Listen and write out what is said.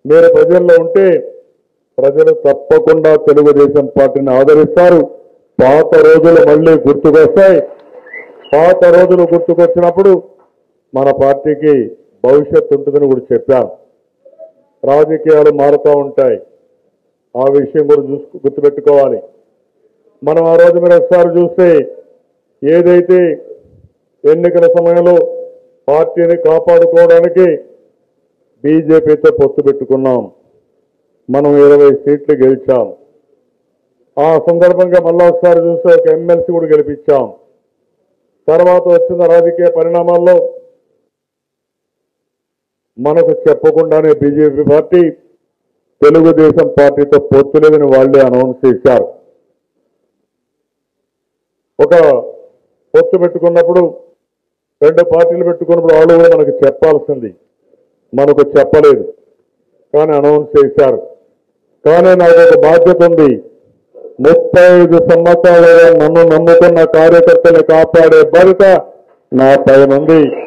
మీరు ప్రజల్లో ఉంటే ప్రజలు తప్పకుండా తెలుగుదేశం పార్టీని ఆదరిస్తారు పాత రోజులు మళ్ళీ గుర్తుకొస్తాయి పాత రోజులు గుర్తుకొచ్చినప్పుడు మన పార్టీకి భవిష్యత్తు ఉంటుందని కూడా చెప్పాను రాజకీయాలు మారుతూ ఉంటాయి ఆ విషయం కూడా చూసు గుర్తుపెట్టుకోవాలి మనం ఆ రోజు మీరు ఒకసారి చూస్తే ఏదైతే ఎన్నికల సమయంలో పార్టీని కాపాడుకోవడానికి బీజేపీతో పొత్తు పెట్టుకున్నాం మనం ఇరవై సీట్లు గెలిచాం ఆ సందర్భంగా మళ్ళా ఒకసారి చూస్తే ఒక ఎమ్మెల్సీ కూడా గెలిపించాం తర్వాత వచ్చిన రాజకీయ పరిణామాల్లో మనకు చెప్పకుండానే బీజేపీ పార్టీ తెలుగుదేశం పార్టీతో పొత్తు లేదని వాళ్ళే అనౌన్స్ చేశారు ఒక పొత్తు పెట్టుకున్నప్పుడు రెండు పార్టీలు పెట్టుకున్నప్పుడు వాళ్ళు కూడా మనకు చెప్పాల్సింది మనకు చెప్పలేదు కానీ అనౌన్స్ చేశారు కానీ నాకు ఒక బాధ్యత ఉంది ముప్పై ఐదు సంవత్సరాలుగా నన్ను నమ్ముకున్న కార్యకర్తలు కాపాడే బాధ్యత నా పైన ఉంది